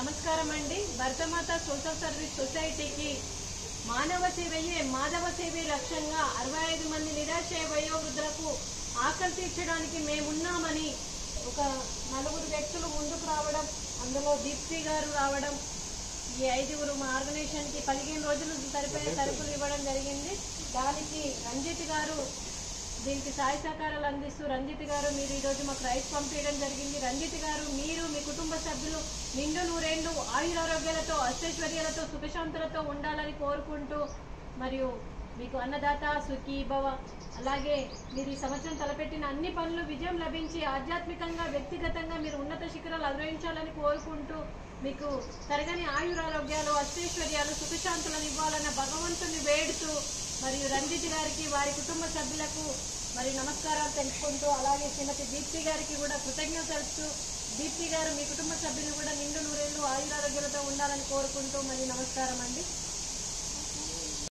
నమస్కారం అండి Bharatmata social service సొసైటీకి మానవ సేవయే మాధవ సేవే లక్ష్యంగా అరవై ఐదు మంది నిరాశయ వయోవృద్ధులకు ఆకలి తీర్చడానికి మేమున్నామని ఒక నలుగురు వ్యక్తులు ముందుకు రావడం అందులో దీప్తి గారు రావడం ఈ ఐదుగురు మా ఆర్గనైజేషన్ కి పదిహేను రోజులు సరిపోయే సరుకులు ఇవ్వడం జరిగింది దానికి రంజిత్ గారు దీనికి సహాయ సహకారాలు అందిస్తూ రంజిత్ గారు మీరు ఈరోజు మాకు రైస్ పంపించడం జరిగింది రంజిత్ గారు మీరు మీ కుటుంబ సభ్యులు నిండు నూరేళ్లు ఆయురారోగ్యాలతో అష్టైశ్వర్యాలతో సుఖశాంతులతో ఉండాలని కోరుకుంటూ మరియు మీకు అన్నదాత సుఖీ భవ అలాగే మీరు ఈ సంవత్సరం తలపెట్టిన అన్ని పనులు విజయం లభించి ఆధ్యాత్మికంగా వ్యక్తిగతంగా మీరు ఉన్నత శిఖరాలు అధిరోహించాలని కోరుకుంటూ మీకు తరగని ఆయురారోగ్యాలు అష్టైశ్వర్యాలు సుఖశాంతులను ఇవ్వాలన్న భగవంతుని వేడుతూ మరియు రంజిత్ గారికి వారి కుటుంబ సభ్యులకు మరి నమస్కారాలు తెలుపుకుంటూ అలాగే శ్రీమతి దీప్తి గారికి కూడా కృతజ్ఞత తెలుపుతూ దీప్తి గారు మీ కుటుంబ సభ్యులు కూడా నిండు నూరేళ్లు ఆయురారోగ్యాలతో ఉండాలని కోరుకుంటూ మరి నమస్కారం అండి